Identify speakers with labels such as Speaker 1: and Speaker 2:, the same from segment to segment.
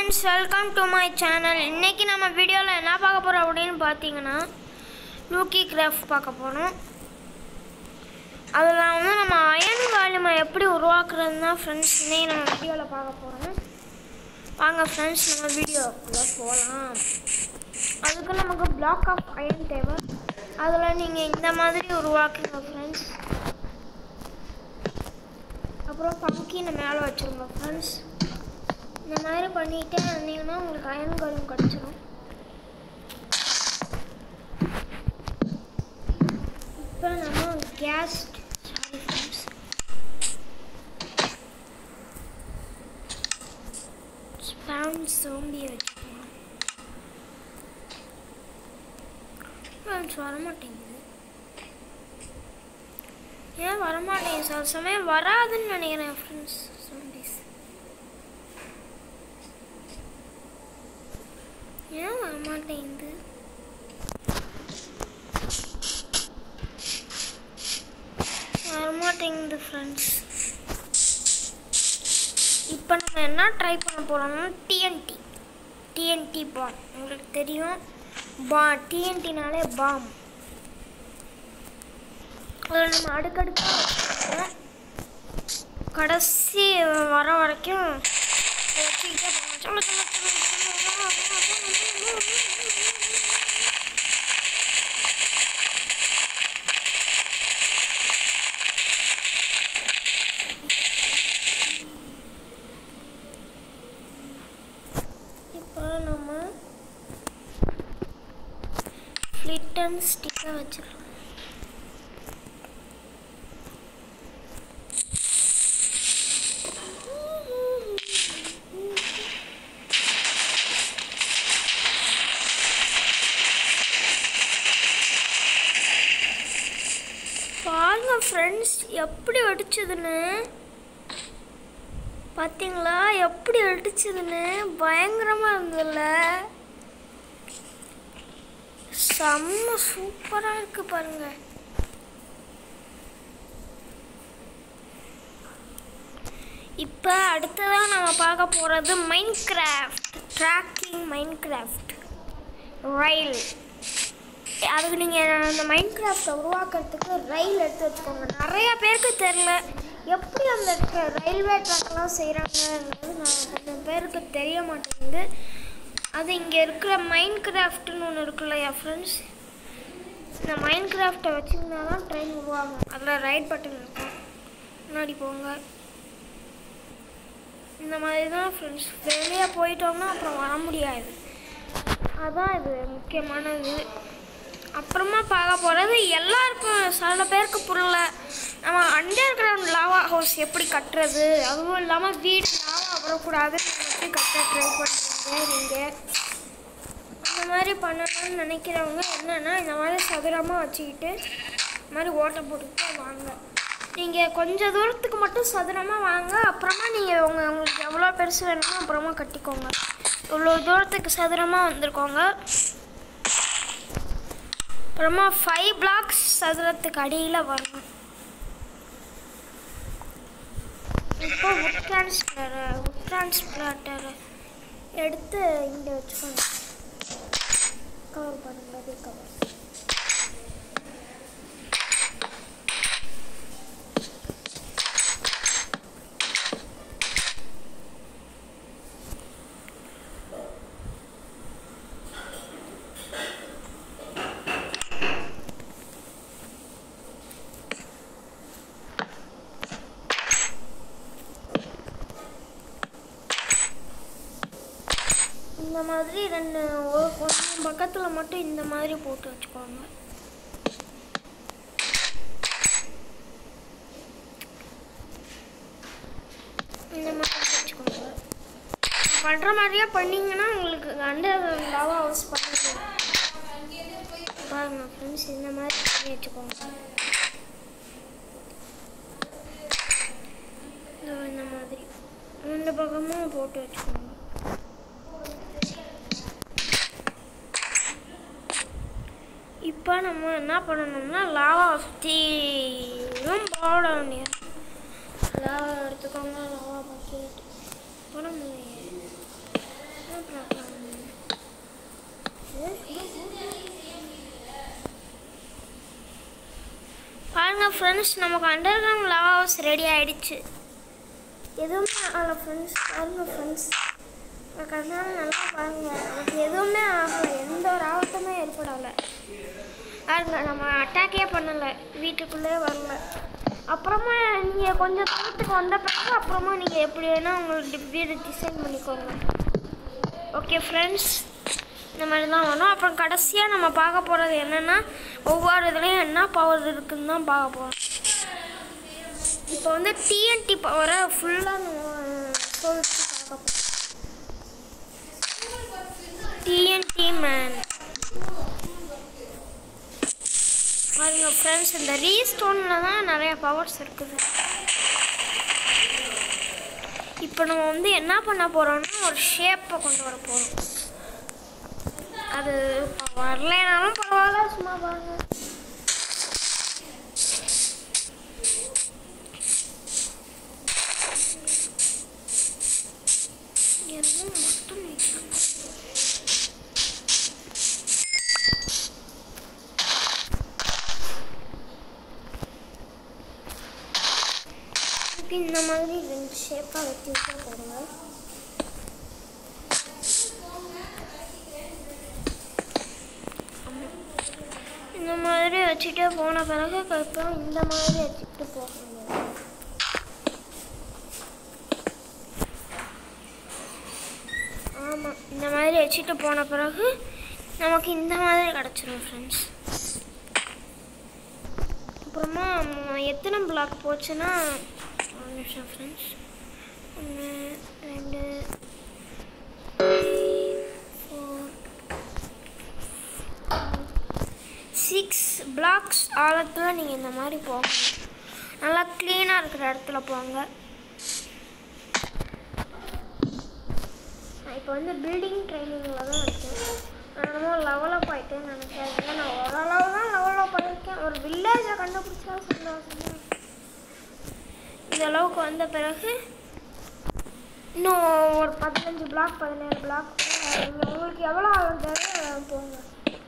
Speaker 1: Friends welcome to my channel இன்னைக்கு நம்ம வீடியோவில் என்ன பார்க்க போகிறோம் அப்படின்னு பார்த்தீங்கன்னா லூக்கி கிராஃப்ட் பார்க்க போகிறோம் அதில் வந்து நம்ம அயன் வால்யூமை எப்படி உருவாக்குறது தான் ஃப்ரெண்ட்ஸ் இன்னைக்கு நம்ம வீடியோவில் பார்க்க போகிறோம் வாங்க ஃப்ரெண்ட்ஸ் நம்ம வீடியோக்குள்ளே போகலாம் அதுக்கு நமக்கு பிளாக் ஆஃப் அயன் தேவை அதில் நீங்கள் இந்த மாதிரி உருவாக்குங்க ஃப்ரெண்ட்ஸ் அப்புறம் பம்கினை மேலே வச்சுருங்க ஃப்ரெண்ட்ஸ் இந்த மாதிரி பண்ணிட்டே இருந்தீங்கன்னா உங்களுக்கு அயன் கரும் கிடச்சிரும் இப்போ நம்ம கேஸ் சாரி ஃப்ரெண்ட்ஸ் ஸ்பேன் சோம்பி வச்சுக்கலாம் ஃப்ரெண்ட்ஸ் வரமாட்டேங்குது ஏன் வரமாட்டேங்குது சில சமயம் வராதுன்னு நினைக்கிறேன் ஃப்ரெண்ட்ஸ் சோம்பிஸ் ஏன் வரமாட்டேங்குது வரமாட்டேங்குது ஃப்ரெண்ட்ஸ் இப்போ நம்ம என்ன ட்ரை பண்ண போகிறோம்னா டிஎன்டி டிஎன்டி பாம் உங்களுக்கு தெரியும் பா டிஎன்டினாலே பாம் அதில் நம்ம அடுக்கடுக்காக வச்சுருக்கோம் கடைசி வர வரைக்கும் வச்சுக்கிட்டே போகணும் சொல்ல சொல்ல இப்போ நம்ம ஃப்ளிட்டன் ஸ்டிக்கை வச்சிடலாம் பாருங்க ஃப்ரெண்ட்ஸ் எப்படி வெடிச்சதுன்னு பார்த்தீங்களா எப்படி வெடிச்சதுன்னு பயங்கரமாக இருந்ததுல்ல செம்ம சூப்பராக இருக்கு பாருங்க இப்போ அடுத்ததாக நம்ம பார்க்க போகிறது Minecraft tracking Minecraft ரயில் அதுக்கு நீங்கள் அந்த மைண்ட் கிராஃப்டை உருவாக்குறதுக்கு ரயில் எடுத்து வச்சுக்கோங்க நிறைய பேருக்கு தெரில எப்படி அந்த ட்ர- ரயில்வே ட்ராக்லாம் செய்கிறாங்கன்றது நான் கொஞ்சம் பேருக்கு தெரிய மாட்டேங்குது அது இங்கே இருக்கிற மைண்ட் கிராஃப்ட்னு ஒன்று இருக்குல்ல என் ஃப்ரெண்ட்ஸ் இந்த மைண்ட் கிராஃப்டை வச்சிங்கன்னா தான் ட்ரெயின் உருவாகும் அதில் ரைட் பட்டன் இருக்கும் முன்னாடி போங்க இந்த மாதிரி தான் ஃப்ரெண்ட்ஸ் வெளியே போயிட்டோம்னா அப்புறம் வர முடியாது அதான் இது முக்கியமானது அப்புறமா பார்க்க போகிறது எல்லாருக்கும் சில பேருக்கு புரியல நம்ம அண்டர் கிரவுண்ட் லாவா ஹவுஸ் எப்படி கட்டுறது அதுவும் இல்லாமல் வீடு லாவா வரக்கூடாதுன்னு எப்படி கட்ட ட்ரை பண்ணுறீங்க நீங்கள் அந்த மாதிரி பண்ணணும்னு நினைக்கிறவங்க என்னென்னா இந்த மாதிரி சதுரமாக வச்சுக்கிட்டு இந்த மாதிரி ஓட்டை போட்டுக்கிட்டு வாங்க நீங்கள் கொஞ்சம் தூரத்துக்கு மட்டும் சதுரமாக வாங்க அப்புறமா நீங்கள் உங்கள் உங்களுக்கு எவ்வளோ பெருசு வேணுமோ அப்புறமா கட்டிக்கோங்க இவ்வளோ தூரத்துக்கு சதுரமாக வந்திருக்கோங்க அப்புறமா ஃபைவ் பிளாக்ஸ் சதுரத்துக்கு அடியில் வரணும் இப்போ உட் டிரான்ஸ்பிளர் உட் டிரான்ஸ்பிளாட்டர் எடுத்து இங்கே வச்சுக்கோங்க கவர் பண்ணுங்க அதே கவர் இந்த மாதிரி ரெண்டு ஒரு கொஞ்சம் பக்கத்தில் மட்டும் இந்த மாதிரி போட்டு வச்சுக்கோங்க இந்த மாதிரி வச்சுக்கோங்க பண்ணுற மாதிரியே பண்ணீங்கன்னா உங்களுக்கு அண்டர் லாவா ஹவுஸ் பண்ணிக்கலாம் பாருங்க ஃப்ரெண்ட்ஸ் இந்த மாதிரி பண்ணி வச்சுக்கோங்க இதோ இந்த மாதிரி ரெண்டு பக்கமும் போட்டு வச்சுக்கோங்க இப்போ நம்ம என்ன பண்ணணும்னா லாவா சுற்றியும் போட வேண்டியது லாவா எடுத்துக்கோங்க லாவா பக்கெட் இப்போ நம்ம பாருங்க ஃப்ரெண்ட்ஸ் நமக்கு underground lava house ready ஆயிடுச்சு எதுவுமே ஆகல ஃப்ரெண்ட்ஸ் பாருங்க ஃப்ரெண்ட்ஸ் கண்ணால் நல்லா பாருங்க நமக்கு எதுவுமே ஆகலை எந்த ஒரு ஆபத்துமே ஏற்படலை பாருங்க நம்ம அட்டாக்கே பண்ணலை வீட்டுக்குள்ளே வரல அப்புறமா நீங்கள் கொஞ்சம் தூரத்துக்கு வந்த பிறகு அப்புறமா நீங்கள் எப்படி வேணால் உங்களுக்கு வீடு டிசைன் பண்ணிக்கோங்க ஓகே ஃப்ரெண்ட்ஸ் இந்த மாதிரி தான் வரும் அப்புறம் கடைசியாக நம்ம பார்க்க போகிறது என்னென்னா ஒவ்வொரு இதுலேயும் என்ன பவர் இருக்குன்னு தான் பார்க்க போகிறோம் இப்போ வந்து டிஎன்டி பவரை ஃபுல்லாக சொல்லிட்டு பார்க்க போகிறோம் டிஎன்டி மேன் பாருங்க ஃப்ரெண்ட்ஸ் இந்த ரீஸ்டோனில் தான் நிறைய பவர்ஸ் இருக்குது இப்போ நம்ம வந்து என்ன பண்ண போகிறோம்னா ஒரு ஷேப்பை கொண்டு வர போகிறோம் அது வரலைனாலும் பரவாயில்ல சும்மா பாருங்க எதுவும் மட்டும் வைக்கணும். இதுக்கு இந்த மாதிரி ரெண்டு ஷேப்பாக வெட்டி வச்சா போடுங்க இந்த மாதிரி வச்சுட்டே போன பிறகு அப்புறம் இந்த மாதிரி வச்சுட்டு போகணும் ஆமாம் இந்த மாதிரி வச்சுட்டு போன பிறகு நமக்கு இந்த மாதிரி கிடச்சிரும் ஃப்ரெண்ட்ஸ் அப்புறமா ம், எத்தனை பிளாக் போச்சுன்னா ஒரு நிமிஷம் ஃப்ரெண்ட்ஸ் ஒன்று ரெண்டு சிக்ஸ் பிளாக்ஸ் ஆழத்தில் நீங்கள் இந்த மாதிரி போகணும் நல்லா க்ளீனாக இருக்கிற இடத்துல போங்க நான் இப்போ வந்து பில்டிங் ட்ரைனிங்கில் தான் இருக்கேன் நான் என்னமோ லெவலப் ஆகிட்டேன்னு நினைக்காதீங்க நான் ஓரளவு தான் லெவலப் ஆகியிருக்கேன் ஒரு வில்லேஜை கண்டுபிடிச்சா சந்தோஷம் தான். இந்த அளவுக்கு வந்த பிறகு இன்னும் ஒரு பதினஞ்சு பிளாக் பதினேழு பிளாக் உங்களுக்கு எவ்வளோ ஆகுது போங்க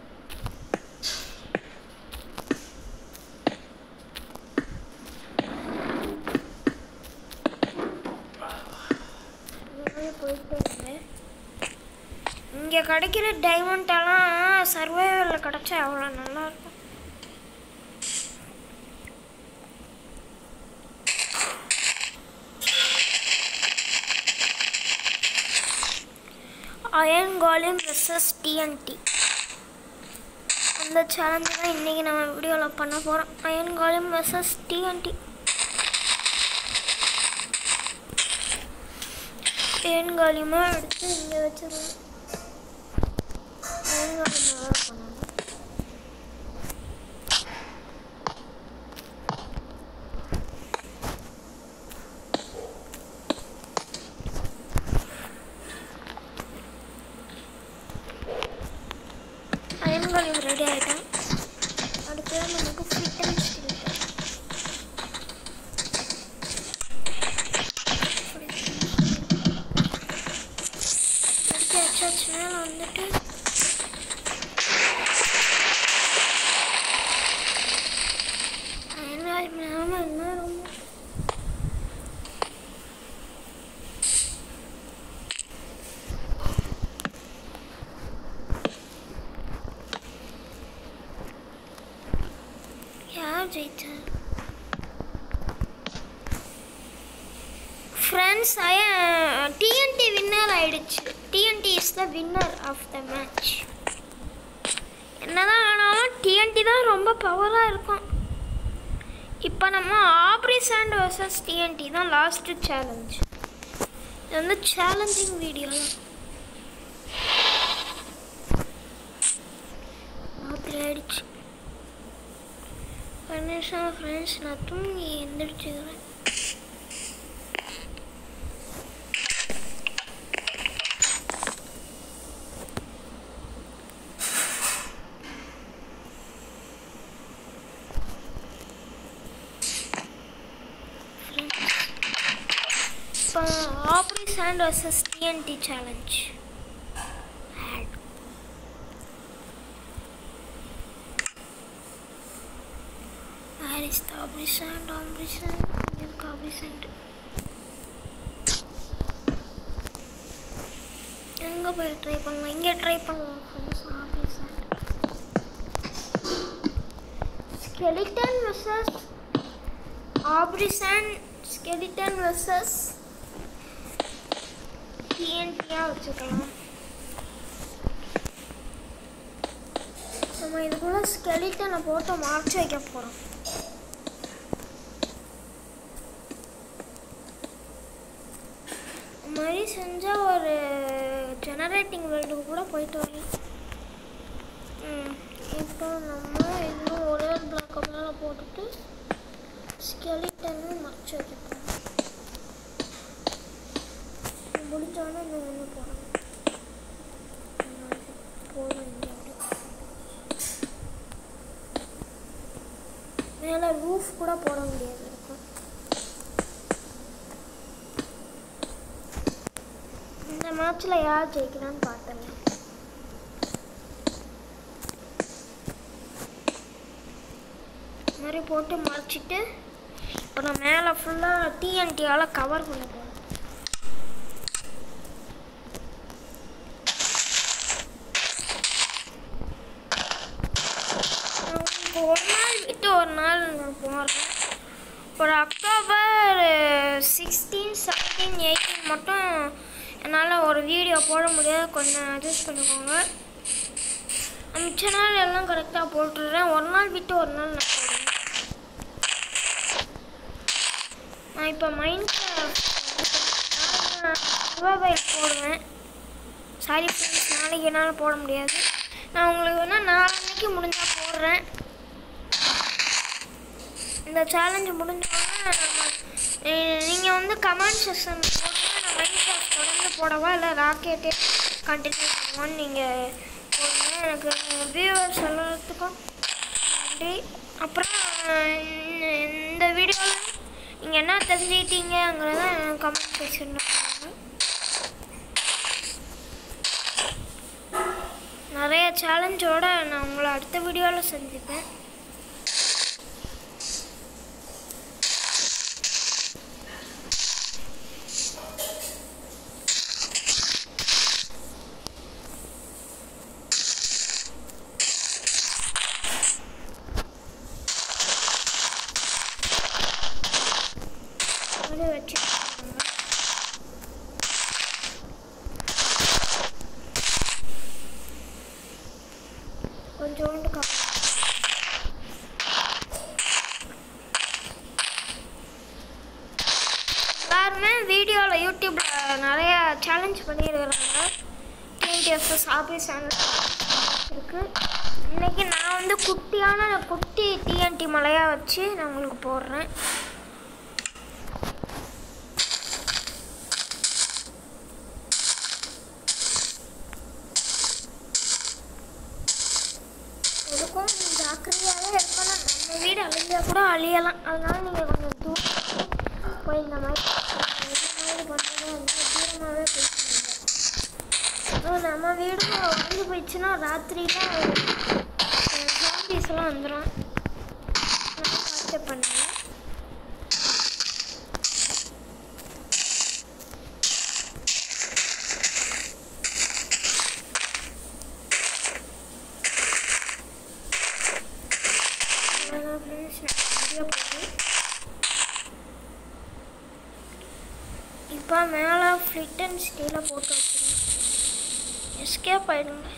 Speaker 1: இந்த மாதிரி போயிட்டே இருந்தேன் இங்கே கிடைக்கிற டைமண்ட் எல்லாம் சர்வைவலில் கிடைச்சா எவ்வளோ நல்லா இருக்கும் அயன் கோலிம் வெர்சஸ் டிஎன்டி அந்த சேலஞ்சு தான் இன்றைக்கி நம்ம வீடியோவில் பண்ண போகிறோம் iron golem versus TNT iron கோலியமாக எடுத்து இங்கே வச்சிருவோம் அயன் கோலியமாக தான் பண்ணணும் அயன் கோலியம் ரெடி ஆகிட்டேன் அடுத்து நமக்கு ஃபிட் அண்ட் ஸ்டில் அடுத்து எச்சாச்சு மேலே வந்துட்டு அயன் கோலியம் இல்லாமல் என்ன ரொம்ப யார் ஜெயிச்சா ஃப்ரெண்ட்ஸ் டிஎன்டி வின்னர் ஆயிடுச்சு TNT is the winner of the match என்னதான் ஆனாலும் டிஎன்டி தான் ரொம்ப பவராக இருக்கும் இப்போ நம்ம ஆப்ரி சாண்ட் வர்சஸ் டிஎன்டி தான் லாஸ்ட் சேலஞ்ச் இது வந்து சேலஞ்சிங் வீடியோ தான் ராத்திரி ஆயிடுச்சு ஒரு நிமிஷம் ஃப்ரெண்ட்ஸ் நான் தூங்கி எந்திரிச்சுக்கிறேன் இப்போ ஆப்ரி சாண்ட் versus TNT challenge where is the ஆப்ரிசன்ட் ஆப்ரிசன்ட் இருக்கு ஆப்ரிசன்ட் எங்கே போய் ட்ரை பண்ணலாம் இங்கே ட்ரை பண்ணலாம் ஃப்ரெண்ட்ஸ் ஆப்ரிசன்ட் ஸ்கெலிட்டன் வெர்சஸ் ஆப்ரிசன் ஸ்கெலிட்டன் வெர்சஸ் டிஎன்டியாக வச்சுக்கலாம் நம்ம இதுக்குள்ள ஸ்கெலிட்டனை போட்டு மறைச்சு வைக்க போகிறோம் இந்த மாதிரி செஞ்சால் ஒரு ஜெனரேட்டிங் வேர்ல்டுக்கு கூட போயிட்டு வரலாம் ம், இப்போ நம்ம இன்னும் ஒரே ஒரு பிளாக் மேலே போட்டுட்டு ஸ்கெலிட்டனும் மறைச்சு வைக்க போகிறோம் முடிஞ்சோடனே இன்னும் ஒன்று போடணும் போதும் இங்கே அப்படியே மேலே ரூஃப் கூட போட முடியாது இருக்கும் இந்த மேட்ச்சில் யார் ஜெயிக்கிறான்னு பார்த்தேன் இந்த மாதிரி போட்டு மறைச்சிட்டு இப்போ நான் மேலே ஃபுல்லாக டிஎன்டியால் கவர் பண்ண போகிறேன் இப்போ ஒரு நாள் விட்டு ஒரு நாள் நான் போகிறேன் ஒரு அக்டோபர் சிக்ஸ்டீன் செவன்டீன் எயிட்டீன் மட்டும் என்னால் ஒரு வீடியோ போட முடியாது கொஞ்சம் அட்ஜஸ்ட் பண்ணிக்கோங்க மிச்ச நாள் எல்லாம் கரெக்டாக போட்டுடுறேன் ஒரு நாள் விட்டு ஒரு நாள் நான் போடுறேன் நான் இப்போ மைண்ட் மொபைல் போடுவேன் சாரி ஃப்ரெண்ட்ஸ் நாளைக்கு என்னால் போட முடியாது நான் உங்களுக்கு வேணால் நாளைக்கு முடிஞ்சால் போடுறேன் இந்த சேலஞ்சு முடிஞ்சோடனே நம்ம நீங்கள் வந்து கமெண்ட் செக்ஷன் போட்டு நான் மைண்ட் கிராஃப்ட் தொடர்ந்து போடவா இல்லை ராக்கெட்டே கண்டினியூ பண்ணுவான்னு நீங்கள் போடுங்க எனக்கு வியூவர்ஸ் எல்லாத்துக்கும் நன்றி அப்புறம் இந்த- இந்த வீடியோவில் நீங்கள் என்ன தெரிஞ்சுக்கிட்டீங்கிறத கமெண்ட் செக்ஷனில் போடுங்க நிறைய சேலஞ்சோட நான் உங்களை அடுத்த வீடியோவில் சந்திப்பேன் அப்படியே வச்சுக்கோங்க கொஞ்சோண்டு கம்மி எல்லாருமே வீடியோவில் யூடியூப்பில் நிறைய சேலஞ்ச் பண்ணியிருக்கிறாங்க டிஎன்டிஎஃப்எஸ் ஆஃபீஸ் சேனல் இருக்கு இன்னைக்கு நான் வந்து குட்டியான குட்டி டிஎன்டி மலையாக வச்சு நான் உங்களுக்கு போடுறேன் எதுக்கும் ஜாக்கிரதையாகவே இருக்கணும் நம்ம வீடு அழிஞ்சா கூட அழியலாம் அதனால நீங்கள் கொஞ்சம் தூரம் போய் இந்த மாதிரி எது மாதிரி பண்ணுறதா இருந்தால் தூரமாகவே போயிட்டு நம்ம வீடு அழிஞ்சு போயிடுச்சுன்னா ராத்திரிலாம் ஜாம்பீஸ்லாம் வந்துடும் நான் பார்த்து பண்ணுவேன் அவ்வளோதான் ஃப்ரெண்ட்ஸ் நான் வீடியோ போடுறேன் இப்போ மேலே ஃப்ளிட் அண்ட் ஸ்டீலில் போட்டு வச்சுருங்க எஸ்கேப் ஆயிடுங்க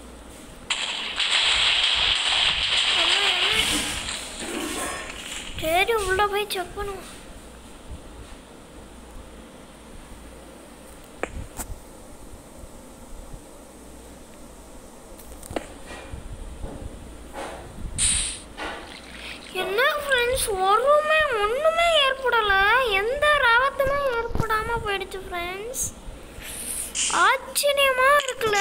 Speaker 1: அம்மா, அம்மா. சரி உள்ளே போய் செக் பண்ணுவோம் என்ன ஃப்ரெண்ட்ஸ் ஒருமே ஒன்றுமே ஏற்படலை எந்த ராவத்துமே ஏற்படாமல் போயிடுச்சு ஃப்ரெண்ட்ஸ் ஆச்சரியமாக இருக்குல்ல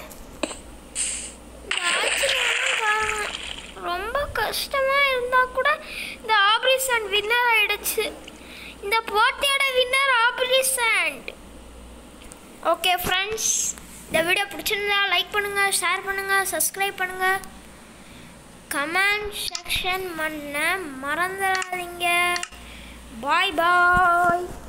Speaker 1: இந்த ஆச்சரியமான காரணம் ரொம்ப கஷ்டமாக இருந்தால் கூட இந்த ஆப்ரிசன் வின்னர் ஆயிடுச்சு இந்த போட்டியோட வின்னர் ஆப்ரிசன்ட் ஓகே ஃப்ரெண்ட்ஸ் இந்த வீடியோ பிடிச்சிருந்தா லைக் பண்ணுங்கள் ஷேர் பண்ணுங்கள் சப்ஸ்கிரைப் பண்ணுங்கள் கமெண்ட் செக்ஷன் பண்ண மறந்துடாதீங்க பாய் பாய்